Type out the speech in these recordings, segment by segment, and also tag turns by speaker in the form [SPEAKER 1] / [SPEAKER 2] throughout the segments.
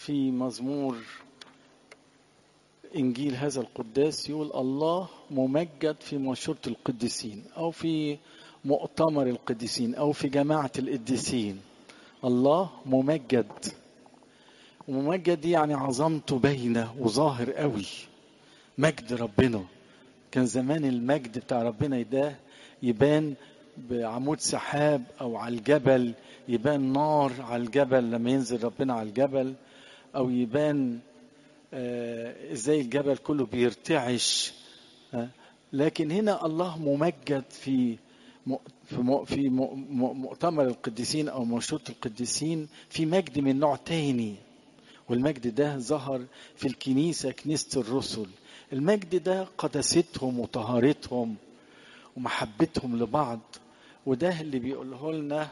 [SPEAKER 1] في مزمور إنجيل هذا القداس يقول الله ممجد في مشورة القديسين أو في مؤتمر القديسين أو في جماعة القديسين الله ممجد وممجد دي يعني عظمته باينة وظاهر قوي مجد ربنا كان زمان المجد بتاع ربنا ده يبان بعمود سحاب او على الجبل يبان نار على الجبل لما ينزل ربنا على الجبل او يبان آه ازاي الجبل كله بيرتعش آه لكن هنا الله ممجد في في في مؤتمر القديسين او منشوط القديسين في مجد من نوع تاني والمجد ده ظهر في الكنيسه كنيسه الرسل المجد ده قداستهم وطهارتهم ومحبتهم لبعض وده اللي بيقوله لنا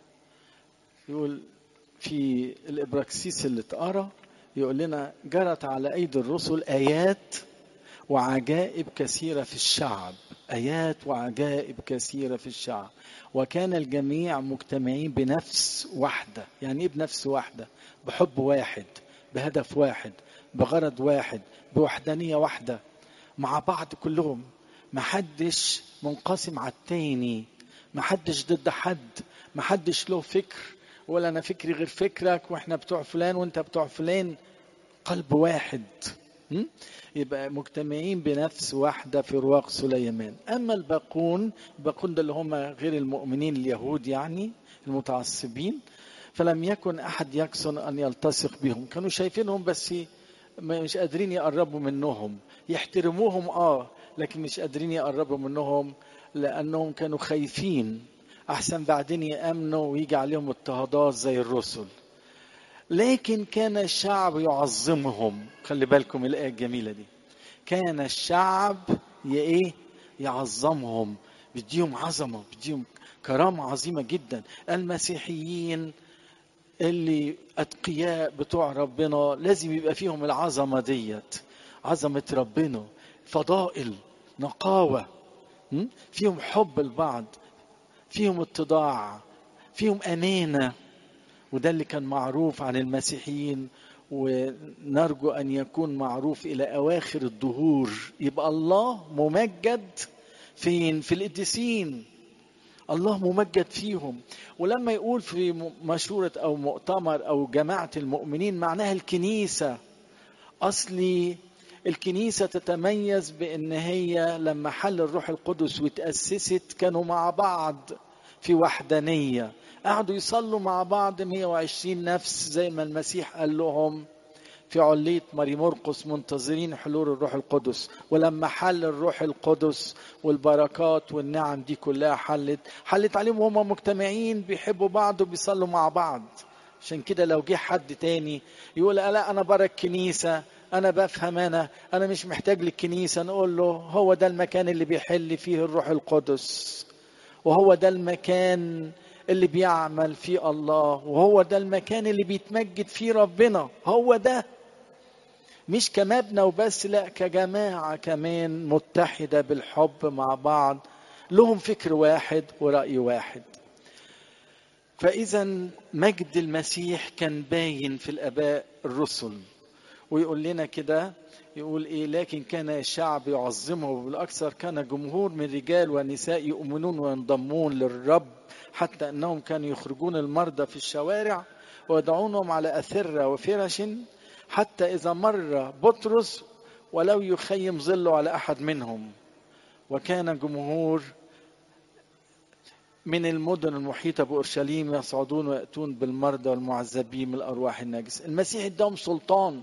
[SPEAKER 1] يقول في الابراكسيس اللي اتقرا يقول لنا جرت على ايدي الرسل ايات وعجائب كثيره في الشعب ايات وعجائب كثيره في الشعب وكان الجميع مجتمعين بنفس واحده يعني ايه بنفس واحده بحب واحد بهدف واحد بغرض واحد بوحدانيه واحده مع بعض كلهم محدش منقسم على التاني محدش ضد حد محدش له فكر ولا انا فكري غير فكرك واحنا بتوع فلان وانت بتوع فلان قلب واحد يبقى مجتمعين بنفس واحده في رواق سليمان اما الباقون الباقون ده اللي هم غير المؤمنين اليهود يعني المتعصبين فلم يكن احد يكسن ان يلتصق بهم كانوا شايفينهم بس مش قادرين يقربوا منهم يحترموهم اه لكن مش قادرين يقربوا منهم لانهم كانوا خايفين احسن بعدين يامنوا ويجي عليهم اضطهادات زي الرسل لكن كان الشعب يعظمهم خلي بالكم الايه الجميله دي كان الشعب ايه يعظمهم بيديهم عظمه بيديهم كرامه عظيمه جدا المسيحيين اللي اتقياء بتوع ربنا لازم يبقى فيهم العظمه ديت عظمه ربنا فضائل نقاوه فيهم حب البعض فيهم اتضاع فيهم امانه وده اللي كان معروف عن المسيحيين ونرجو ان يكون معروف الى اواخر الدهور يبقى الله ممجد فين في القديسين الله ممجد فيهم ولما يقول في مشورة أو مؤتمر أو جماعة المؤمنين معناها الكنيسة أصلي الكنيسة تتميز بأن هي لما حل الروح القدس وتأسست كانوا مع بعض في وحدانية قعدوا يصلوا مع بعض 120 نفس زي ما المسيح قال لهم في علية ماري مرقس منتظرين حلول الروح القدس ولما حل الروح القدس والبركات والنعم دي كلها حلت حلت عليهم وهم مجتمعين بيحبوا بعض وبيصلوا مع بعض عشان كده لو جه حد تاني يقول لا انا برا الكنيسه انا بفهم انا انا مش محتاج للكنيسه نقول له هو ده المكان اللي بيحل فيه الروح القدس وهو ده المكان اللي بيعمل فيه الله وهو ده المكان اللي بيتمجد فيه ربنا هو ده مش كمبنى وبس لا كجماعة كمان متحدة بالحب مع بعض لهم فكر واحد ورأي واحد فإذا مجد المسيح كان باين في الآباء الرسل ويقول لنا كده يقول ايه لكن كان الشعب يعظمه بالاكثر كان جمهور من رجال ونساء يؤمنون وينضمون للرب حتى انهم كانوا يخرجون المرضى في الشوارع ويضعونهم على اثره وفرش حتى اذا مر بطرس ولو يخيم ظله على احد منهم وكان جمهور من المدن المحيطة بأورشليم يصعدون ويأتون بالمرضى والمعذبين من الأرواح الناجسة المسيح اداهم سلطان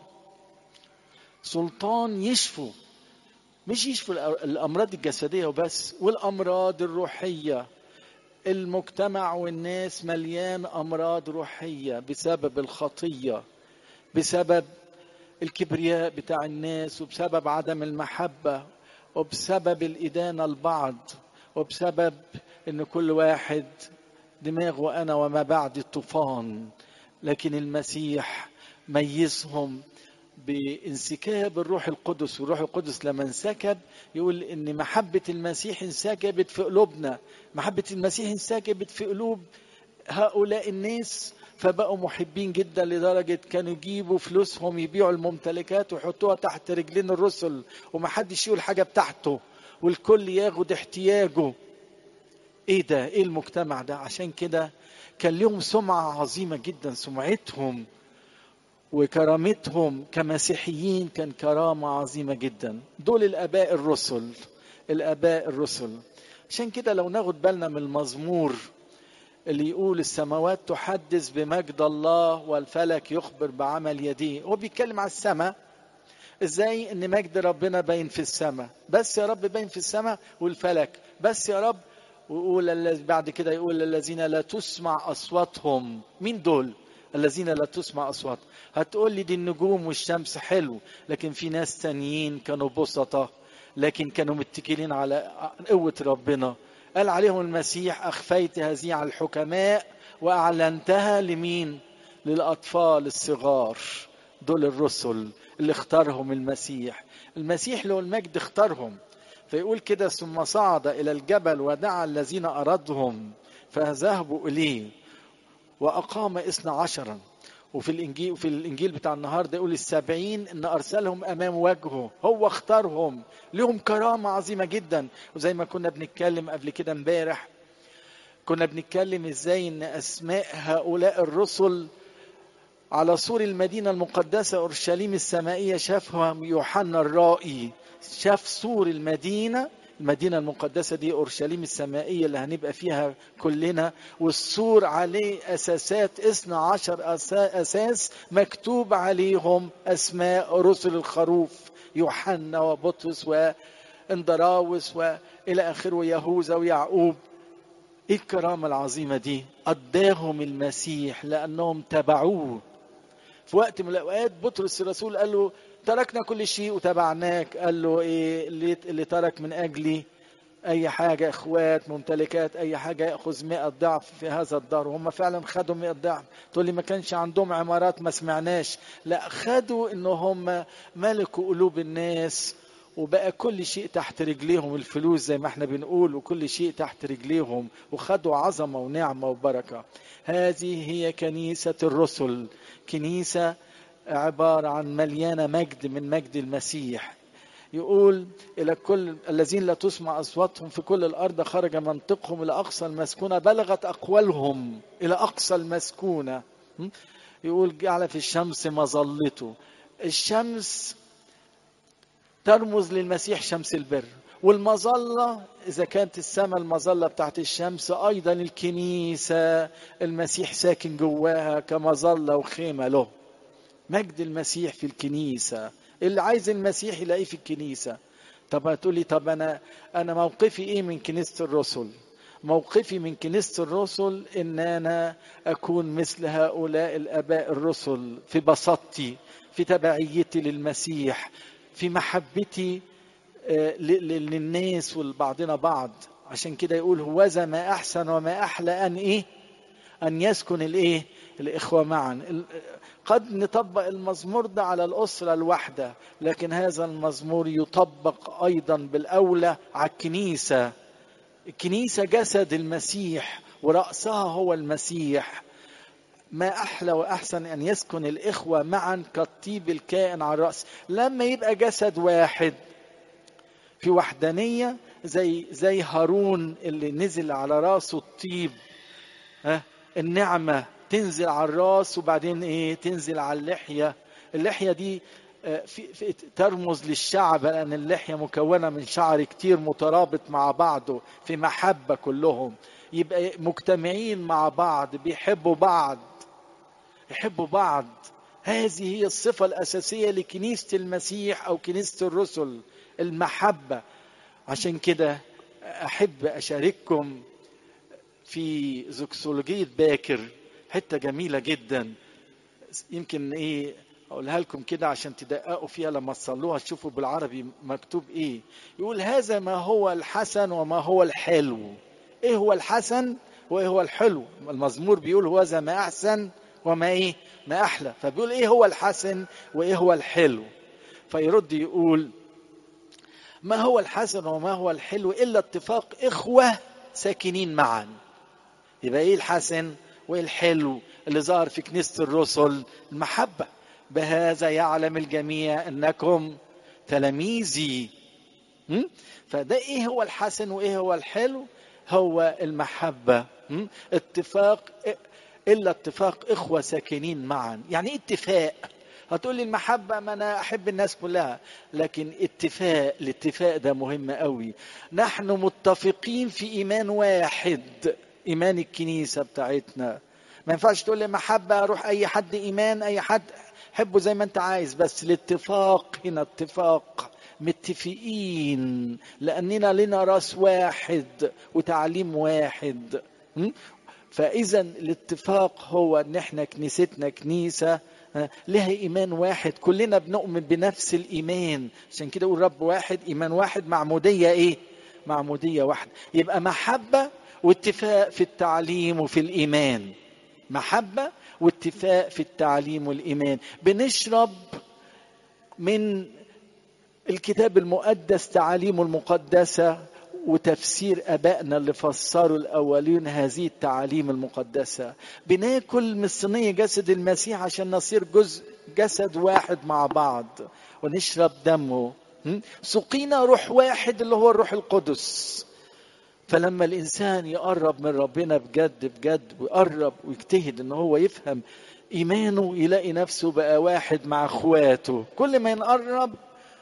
[SPEAKER 1] سلطان يشفوا مش يشفوا الامراض الجسديه وبس والامراض الروحيه المجتمع والناس مليان امراض روحيه بسبب الخطيه بسبب الكبرياء بتاع الناس وبسبب عدم المحبه وبسبب الادانه البعض وبسبب ان كل واحد دماغه انا وما بعد الطوفان لكن المسيح ميزهم بانسكاب الروح القدس والروح القدس لما انسكب يقول ان محبه المسيح انسكبت في قلوبنا محبه المسيح انسكبت في قلوب هؤلاء الناس فبقوا محبين جدا لدرجة كانوا يجيبوا فلوسهم يبيعوا الممتلكات ويحطوها تحت رجلين الرسل ومحدش يقول حاجة بتاعته والكل ياخد احتياجه ايه ده ايه المجتمع ده عشان كده كان لهم سمعة عظيمة جدا سمعتهم وكرامتهم كمسيحيين كان كرامة عظيمة جدا دول الآباء الرسل الآباء الرسل عشان كده لو ناخد بالنا من المزمور اللي يقول السماوات تحدث بمجد الله والفلك يخبر بعمل يديه هو بيتكلم على السماء ازاي ان مجد ربنا باين في السماء بس يا رب باين في السماء والفلك بس يا رب ويقول بعد كده يقول الذين لا تسمع اصواتهم مين دول الذين لا تسمع اصوات هتقول لي دي النجوم والشمس حلو لكن في ناس تانيين كانوا بسطة لكن كانوا متكلين على قوة ربنا قال عليهم المسيح أخفيت هذه على الحكماء وأعلنتها لمين للأطفال الصغار دول الرسل اللي اختارهم المسيح المسيح له المجد اختارهم فيقول كده ثم صعد إلى الجبل ودعا الذين أردهم فذهبوا إليه وأقام إثنى عشرا وفي الإنجيل وفي الإنجيل بتاع النهارده يقول السبعين إن أرسلهم أمام وجهه هو اختارهم لهم كرامة عظيمة جدا وزي ما كنا بنتكلم قبل كده امبارح كنا بنتكلم ازاي ان اسماء هؤلاء الرسل على سور المدينة المقدسة أورشليم السمائية شافها يوحنا الرائي شاف سور المدينة المدينة المقدسة دي أورشليم السمائية اللي هنبقى فيها كلنا والسور عليه أساسات اثنى عشر أساس مكتوب عليهم أسماء رسل الخروف يوحنا وبطرس واندراوس وإلى آخره ويهوذا ويعقوب إيه الكرامة العظيمة دي أداهم المسيح لأنهم تبعوه في وقت من الأوقات بطرس الرسول قال له تركنا كل شيء وتبعناك قال له ايه اللي, اللي ترك من اجلي اي حاجه اخوات ممتلكات اي حاجه ياخذ 100 ضعف في هذا الدار وهم فعلا خدوا 100 ضعف تقول لي ما كانش عندهم عمارات ما سمعناش لا خدوا ان هم ملكوا قلوب الناس وبقى كل شيء تحت رجليهم الفلوس زي ما احنا بنقول وكل شيء تحت رجليهم وخدوا عظمه ونعمه وبركه هذه هي كنيسه الرسل كنيسه عبارة عن مليانة مجد من مجد المسيح يقول إلى كل الذين لا تسمع أصواتهم في كل الأرض خرج منطقهم إلى أقصى المسكونة بلغت أقوالهم إلى أقصى المسكونة يقول جعل في الشمس مظلته الشمس ترمز للمسيح شمس البر والمظلة إذا كانت السماء المظلة بتاعت الشمس أيضا الكنيسة المسيح ساكن جواها كمظلة وخيمة له مجد المسيح في الكنيسة اللي عايز المسيح يلاقيه في الكنيسة طب هتقولي طب أنا أنا موقفي إيه من كنيسة الرسل موقفي من كنيسة الرسل إن أنا أكون مثل هؤلاء الآباء الرسل في بساطتي في تبعيتي للمسيح في محبتي للناس ولبعضنا بعض عشان كده يقول هوذا ما أحسن وما أحلى أن إيه أن يسكن الإيه الإخوة معا قد نطبق المزمور ده على الأسرة الواحدة لكن هذا المزمور يطبق أيضا بالأولى على الكنيسة الكنيسة جسد المسيح ورأسها هو المسيح ما أحلى وأحسن أن يسكن الإخوة معا كالطيب الكائن على الرأس لما يبقى جسد واحد في وحدانية زي زي هارون اللي نزل على راسه الطيب ها النعمة تنزل على الراس وبعدين ايه تنزل على اللحية اللحية دي في في ترمز للشعب لأن اللحية مكونة من شعر كتير مترابط مع بعضه في محبة كلهم يبقى مجتمعين مع بعض بيحبوا بعض يحبوا بعض هذه هي الصفة الأساسية لكنيسة المسيح أو كنيسة الرسل المحبة عشان كده أحب أشارككم في زوكسولوجية باكر حتة جميلة جدا يمكن إيه أقولها لكم كده عشان تدققوا فيها لما تصلوها تشوفوا بالعربي مكتوب إيه يقول هذا ما هو الحسن وما هو الحلو إيه هو الحسن وإيه هو الحلو المزمور بيقول هذا ما أحسن وما إيه ما أحلى فبيقول إيه هو الحسن وإيه هو الحلو فيرد يقول ما هو الحسن وما هو الحلو إلا اتفاق إخوة ساكنين معا يبقى إيه الحسن وايه الحلو اللي ظهر في كنيسه الرسل المحبه بهذا يعلم الجميع انكم تلاميذي م? فده ايه هو الحسن وايه هو الحلو هو المحبه م? اتفاق الا اتفاق اخوه ساكنين معا يعني ايه اتفاق هتقول لي المحبة ما أنا أحب الناس كلها لكن اتفاق الاتفاق ده مهم قوي نحن متفقين في إيمان واحد إيمان الكنيسة بتاعتنا ما ينفعش تقول لي محبة أروح أي حد إيمان أي حد حبه زي ما أنت عايز بس الاتفاق هنا اتفاق متفقين لأننا لنا راس واحد وتعليم واحد فإذا الاتفاق هو إن إحنا كنيستنا كنيسة لها ايمان واحد كلنا بنؤمن بنفس الايمان عشان كده يقول رب واحد ايمان واحد معموديه ايه معموديه واحده يبقى محبه واتفاق في التعليم وفي الايمان محبه واتفاق في التعليم والايمان بنشرب من الكتاب المقدس تعاليمه المقدسه وتفسير ابائنا اللي فسروا الاولين هذه التعاليم المقدسه بناكل من صينيه جسد المسيح عشان نصير جزء جسد واحد مع بعض ونشرب دمه سقينا روح واحد اللي هو الروح القدس فلما الانسان يقرب من ربنا بجد بجد ويقرب ويجتهد ان هو يفهم ايمانه يلاقي نفسه بقى واحد مع اخواته كل ما ينقرب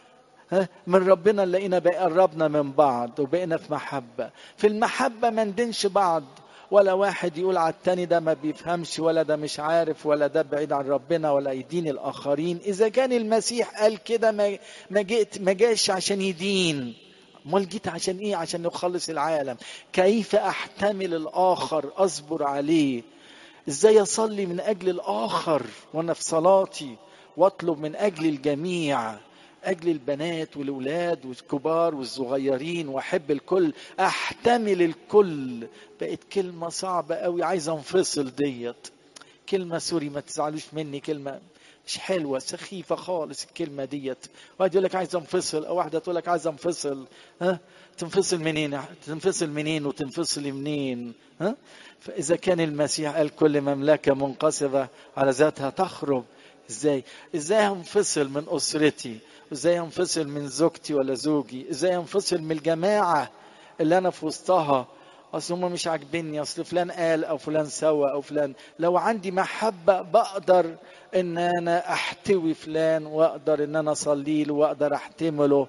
[SPEAKER 1] من ربنا لقينا بقى قربنا من بعض وبقينا في محبة في المحبة ما ندينش بعض ولا واحد يقول على التاني ده ما بيفهمش ولا ده مش عارف ولا ده بعيد عن ربنا ولا يدين الآخرين إذا كان المسيح قال كده ما ما جئت ما جاش عشان يدين امال جيت عشان ايه عشان نخلص العالم كيف احتمل الاخر اصبر عليه ازاي اصلي من اجل الاخر وانا في صلاتي واطلب من اجل الجميع اجل البنات والاولاد والكبار والصغيرين واحب الكل احتمل الكل بقت كلمه صعبه قوي عايز انفصل ديت كلمه سوري ما تزعلوش مني كلمه مش حلوه سخيفه خالص الكلمه ديت واحد يقول لك عايز انفصل او واحده تقول لك عايز انفصل ها تنفصل منين تنفصل منين وتنفصل منين ها فاذا كان المسيح قال كل مملكه منقسمه على ذاتها تخرب ازاي ازاي انفصل من اسرتي ازاي انفصل من زوجتي ولا زوجي ازاي انفصل من الجماعه اللي انا في وسطها اصل هم مش عاجبيني اصل فلان قال او فلان سوى او فلان لو عندي محبه بقدر ان انا احتوي فلان واقدر ان انا اصلي له واقدر احتمله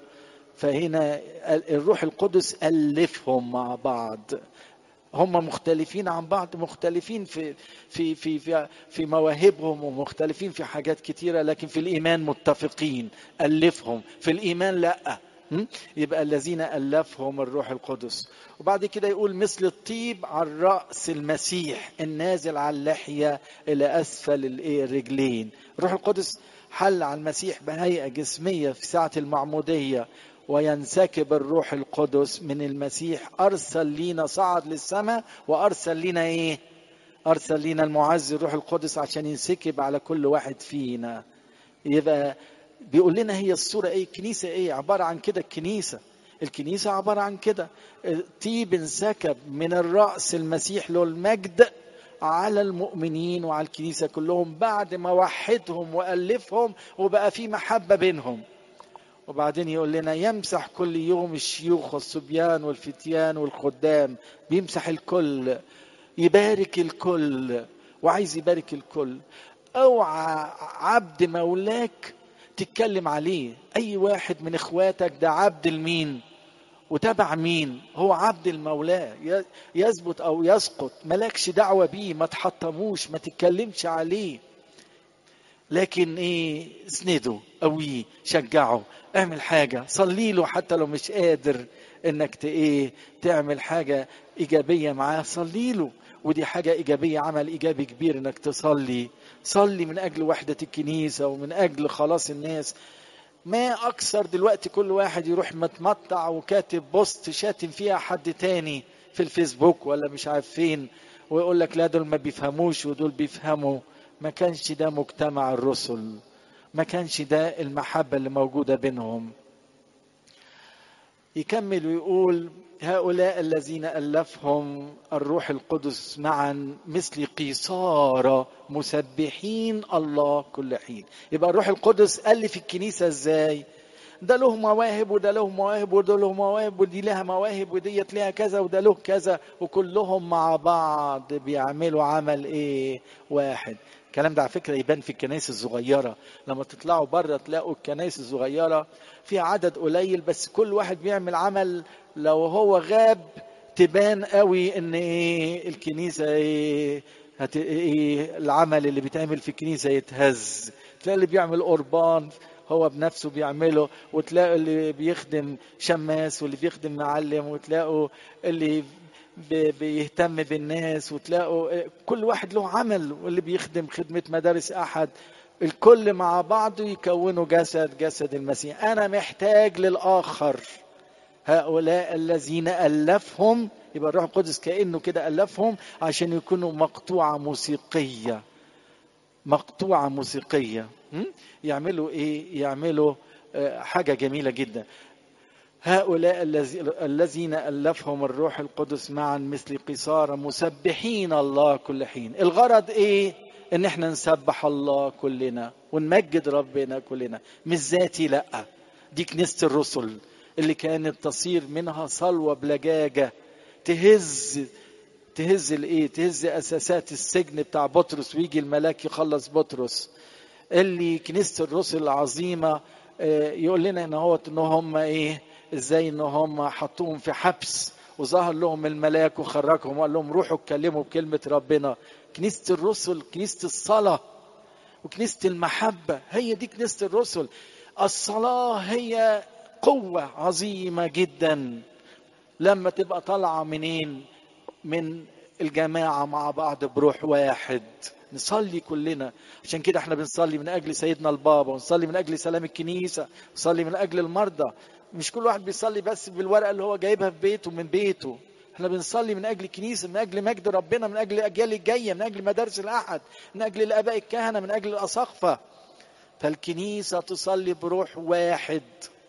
[SPEAKER 1] فهنا الروح القدس الفهم مع بعض هم مختلفين عن بعض مختلفين في في في في, في مواهبهم ومختلفين في حاجات كتيرة لكن في الإيمان متفقين ألفهم في الإيمان لأ يبقى الذين ألفهم الروح القدس وبعد كده يقول مثل الطيب على رأس المسيح النازل على اللحية إلى أسفل الرجلين الروح القدس حل على المسيح بهيئة جسمية في ساعة المعمودية وينسكب الروح القدس من المسيح ارسل لينا صعد للسماء وارسل لينا ايه ارسل لينا المعز الروح القدس عشان ينسكب على كل واحد فينا يبقى بيقول لنا هي الصورة ايه الكنيسة ايه عبارة عن كده الكنيسة الكنيسة عبارة عن كده طيب انسكب من الرأس المسيح له المجد على المؤمنين وعلى الكنيسة كلهم بعد ما وحدهم وألفهم وبقى في محبة بينهم وبعدين يقول لنا يمسح كل يوم الشيوخ والصبيان والفتيان والخدام بيمسح الكل يبارك الكل وعايز يبارك الكل اوعى عبد مولاك تتكلم عليه اي واحد من اخواتك ده عبد المين وتبع مين هو عبد المولاه يثبت او يسقط مالكش دعوه بيه ما تحطموش ما تتكلمش عليه لكن ايه اسنده قويه شجعه اعمل حاجة صلي له حتى لو مش قادر انك ايه تعمل حاجة ايجابية معاه صلي له ودي حاجة ايجابية عمل ايجابي كبير انك تصلي صلي من اجل وحدة الكنيسة ومن اجل خلاص الناس ما اكثر دلوقتي كل واحد يروح متمطع وكاتب بوست شاتم فيها حد تاني في الفيسبوك ولا مش عارف فين ويقول لك لا دول ما بيفهموش ودول بيفهموا ما كانش ده مجتمع الرسل ما كانش ده المحبة اللي موجودة بينهم يكمل ويقول هؤلاء الذين ألفهم الروح القدس معا مثل قيصارى مسبحين الله كل حين يبقى الروح القدس ألف الكنيسة ازاي ده له مواهب وده له مواهب وده له مواهب ودي لها مواهب وديت لها كذا وده له كذا وكلهم مع بعض بيعملوا عمل ايه واحد الكلام ده على فكره يبان في الكنائس الصغيره لما تطلعوا بره تلاقوا الكنائس الصغيره فيها عدد قليل بس كل واحد بيعمل عمل لو هو غاب تبان قوي ان ايه الكنيسه ايه, هت... إيه العمل اللي بيتعمل في الكنيسه يتهز تلاقي اللي بيعمل قربان هو بنفسه بيعمله وتلاقوا اللي بيخدم شماس واللي بيخدم معلم وتلاقوا اللي بيهتم بالناس وتلاقوا كل واحد له عمل واللي بيخدم خدمة مدارس أحد الكل مع بعضه يكونوا جسد جسد المسيح أنا محتاج للآخر هؤلاء الذين ألفهم يبقى الروح القدس كأنه كده ألفهم عشان يكونوا مقطوعة موسيقية مقطوعة موسيقية يعملوا إيه؟ يعملوا حاجة جميلة جدا هؤلاء الذين ألفهم الروح القدس معا مثل قصارى مسبحين الله كل حين الغرض إيه؟ إن إحنا نسبح الله كلنا ونمجد ربنا كلنا مش ذاتي لأ دي كنيسة الرسل اللي كانت تصير منها صلوة بلجاجة تهز تهز الايه تهز اساسات السجن بتاع بطرس ويجي الملاك يخلص بطرس اللي كنيسه الرسل العظيمه يقول لنا ان هو ان هم ايه ازاي ان هم حطوهم في حبس وظهر لهم الملاك وخرجهم وقال لهم روحوا اتكلموا بكلمه ربنا كنيسه الرسل كنيسه الصلاه وكنيسه المحبه هي دي كنيسه الرسل الصلاه هي قوه عظيمه جدا لما تبقى طالعه منين من الجماعة مع بعض بروح واحد نصلي كلنا عشان كده احنا بنصلي من اجل سيدنا البابا ونصلي من اجل سلام الكنيسة ونصلي من اجل المرضى مش كل واحد بيصلي بس بالورقة اللي هو جايبها في بيته من بيته احنا بنصلي من اجل الكنيسة من اجل مجد ربنا من اجل الاجيال الجاية من اجل مدارس الاحد من اجل الاباء الكهنة من اجل الاساقفة فالكنيسة تصلي بروح واحد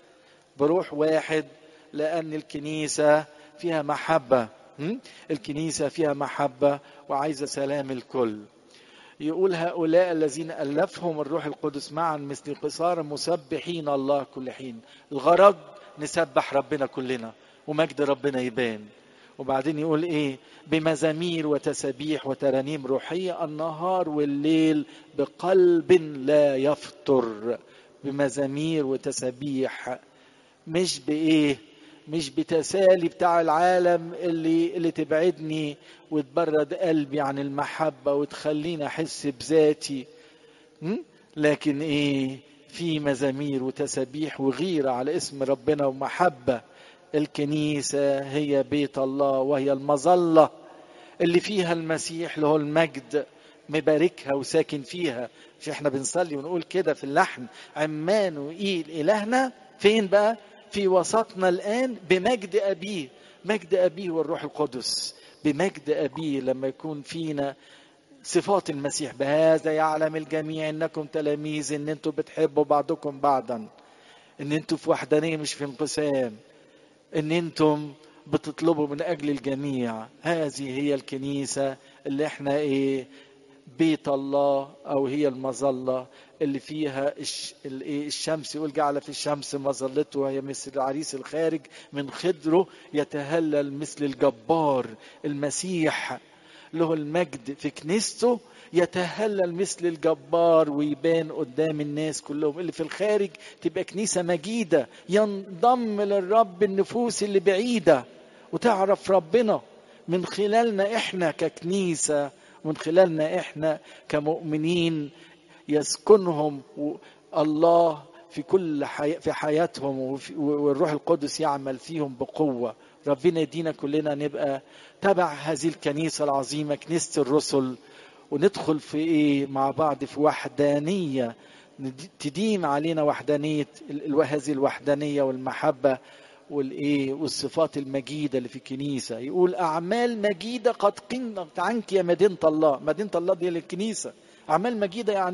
[SPEAKER 1] بروح واحد لان الكنيسة فيها محبة الكنيسة فيها محبة وعايزة سلام الكل يقول هؤلاء الذين ألفهم الروح القدس معا مثل قصار مسبحين الله كل حين الغرض نسبح ربنا كلنا ومجد ربنا يبان وبعدين يقول ايه بمزامير وتسابيح وترانيم روحية النهار والليل بقلب لا يفطر بمزامير وتسابيح مش بايه مش بتسالي بتاع العالم اللي اللي تبعدني وتبرد قلبي عن المحبة وتخليني أحس بذاتي لكن إيه في مزامير وتسابيح وغيرة على اسم ربنا ومحبة الكنيسة هي بيت الله وهي المظلة اللي فيها المسيح له المجد مباركها وساكن فيها مش احنا بنصلي ونقول كده في اللحن عمان وإيل إلهنا فين بقى في وسطنا الآن بمجد أبيه مجد أبيه والروح القدس بمجد أبيه لما يكون فينا صفات المسيح بهذا يعلم الجميع انكم تلاميذ ان انتم بتحبوا بعضكم بعضا ان انتم في وحدانيه مش في انقسام ان انتم بتطلبوا من اجل الجميع هذه هي الكنيسه اللي احنا ايه بيت الله او هي المظله اللي فيها الشمس يقول جعل في الشمس مظلته وهي مثل العريس الخارج من خدره يتهلل مثل الجبار المسيح له المجد في كنيسته يتهلل مثل الجبار ويبان قدام الناس كلهم اللي في الخارج تبقى كنيسة مجيدة ينضم للرب النفوس اللي بعيدة وتعرف ربنا من خلالنا احنا ككنيسة من خلالنا احنا كمؤمنين يسكنهم الله في كل حي... في حياتهم والروح القدس يعمل فيهم بقوة ربنا يدينا كلنا نبقى تبع هذه الكنيسة العظيمة كنيسة الرسل وندخل في ايه مع بعض في وحدانية تديم علينا وحدانية هذه الوحدانية والمحبة والايه والصفات المجيده اللي في الكنيسه يقول اعمال مجيده قد قنت عنك يا مدينه الله مدينه الله دي الكنيسه اعمال مجيده يعني